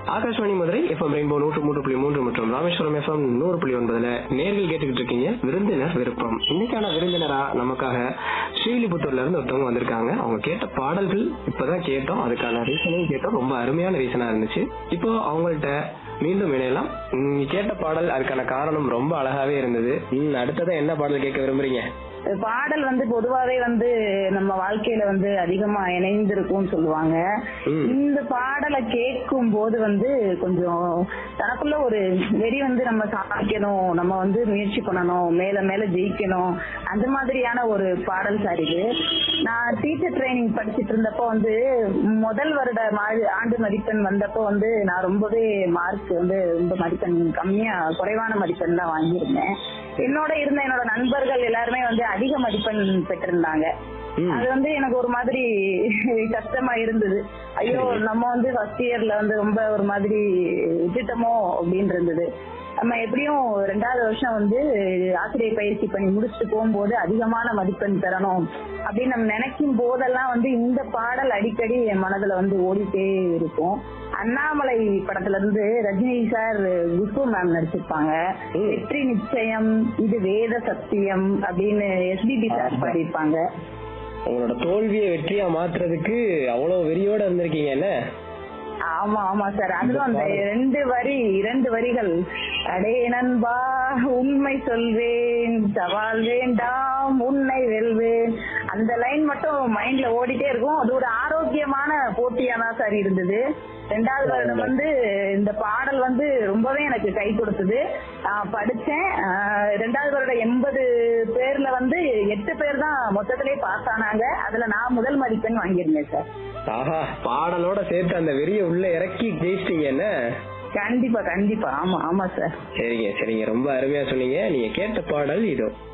Akashvani Madurai FM rainbow நூற்று மூன்று புள்ளி மூன்று மற்றும் ராமேஸ்வரம் எஃப்எம் நூறு புள்ளி ஒன்பதுல நேர்கள் கேட்டுக்கிட்டு இருக்கீங்க விருந்தினர் விருப்பம் இன்னைக்கான விருந்தினரா நமக்காக ஸ்ரீவில்லிபுத்தூர்ல இருந்து ஒருத்தவங்க வந்திருக்காங்க அவங்க கேட்ட பாடல்கள் இப்பதான் கேட்டோம் அதுக்கான ரீசனையும் கேட்டோம் ரொம்ப அருமையான ரீசனா இருந்துச்சு இப்போ அவங்கள்ட்ட மீண்டும் இணையலாம் நீங்க கேட்ட பாடல் அதுக்கான காரணம் ரொம்ப அழகாவே இருந்தது ம், அடுத்ததா என்ன பாடல் கேட்க விரும்புறீங்க பாடல் வந்து பொதுவாவே வந்து நம்ம வாழ்க்கையில வந்து அதிகமா இணைந்திருக்கும்னு சொல்லுவாங்க ம். இந்த பாடலை கேட்கும் போது வந்து கொஞ்சம் தனக்குள்ள ஒரு வெறி வந்து நம்ம சாதிக்கணும் நம்ம வந்து முயற்சி பண்ணணும் மேல மேல ஜெயிக்கணும் அந்த மாதிரியான ஒரு பாடல் சார் இது நான் டீச்சர் ட்ரைனிங் படிச்சிட்டு இருந்தப்போ வந்து முதல் வருட மா- ஆண்டு மதிப்பெண் வந்தப்போ வந்து நான் ரொம்பவே மார்க் வந்து ரொம்ப மதிப்பெண் கம்மியா குறைவான மதிப்பெண் தான் வாங்கியிருந்தேன் என்னோட இருந்த என்னோட நண்பர்கள் எல்லாருமே வந்து அதிக மதிப்பெண் பெற்றிருந்தாங்க ம். அது வந்து எனக்கு ஒரு மாதிரி கஷ்டமா இருந்தது ஐயோ சரி. நம்ம வந்து ஃபர்ஸ்ட் இயர்ல வந்து ரொம்ப ஒரு மாதிரி விட்டுட்டோமோ அப்படின்னு இருந்தது நம்ம எப்படியும் ரெண்டாவது வருஷம் வந்து ஆசிரியர் பயிற்சி பண்ணி முடிச்சுட்டு போகும்போது அதிகமான மதிப்பெண் பெறணும் அப்படின்னு நம்ம நினைக்கும் போதெல்லாம் வந்து இந்த பாடல் அடிக்கடி என் மனதுல வந்து ஓடிட்டே இருக்கும் அண்ணாமலை படத்துல இருந்து ரஜினி சார் குஷ்பு மேம் நடிச்சிருப்பாங்க ம். வெற்றி நிச்சயம் இது வேத சத்தியம் அப்படின்னு எஸ்பிபி சார் ஆமா. பாடியிருப்பாங்க உங்களோட தோல்வியை வெற்றியா மாத்துறதுக்கு அவ்வளவு வெறியோட இருந்திருக்கீங்க என்ன ஆமா ஆமா சார் அதுவும் அந்த பாடல். ரெண்டு வரி இரண்டு வரிகள் அடே நண்பா உண்மை சொல்வேன் சவால் வேண்டாம் உன்னை வெல்வேன் அந்த லைன் மட்டும் மைண்ட்ல ஓடிட்டே இருக்கும் அது ஒரு ஆரோக்கியமான போட்டியா தான் சார் இருந்தது ரெண்டாவது வருடம் வந்து இந்த பாடல் வந்து ரொம்பவே எனக்கு கை கொடுத்தது நான் படிச்சேன் ஆஹ் ரெண்டாவது வருடம் எண்பது பேர்ல வந்து எட்டு பேர் தான் மொத்தத்திலே பாஸ் ஆனாங்க அதுல நான் முதல் மதிப்பெண் வாங்கியிருந்தேன் சார் ஆஹா பாடலோட சேர்த்து அந்த வெறிய உள்ள இறக்கி ஜெயிச்சிட்டீங்க என்ன கண்டிப்பா கண்டிப்பா ஆமா ஆமா சார் சரிங்க சரிங்க ரொம்ப அருமையா சொன்னீங்க நீங்க கேட்ட பாடல் இதோ